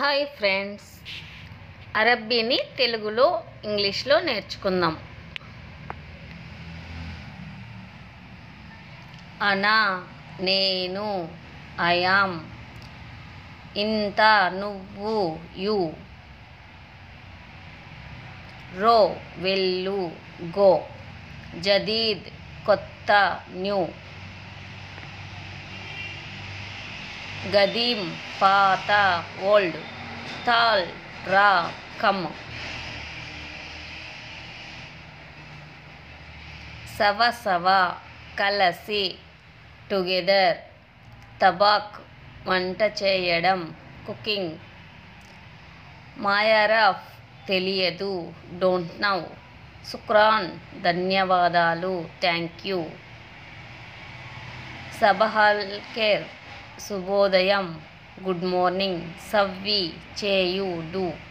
hi friends అరబ్బీని తెలుగులో ఇంగ్లీష్లో నేర్చుకుందాం అనా నేను ఐయామ్ ఇంత నువ్వు యు రో వెళ్ళు గో జదీద్ కొత్త న్యూ గదీం పాత ఓల్డ్ తాల్ రా కమ్ సవ సవ కలసి టుగెదర్ తబాక్ వంట చేయడం కుకింగ్ మాయారఫ్ తెలియదు డోంట్ నౌ శుక్రాన్ ధన్యవాదాలు థ్యాంక్ యూ సబహల్ కేర్ శుభోదయం గుడ్ మార్నింగ్ సవ్వి చేయు డూ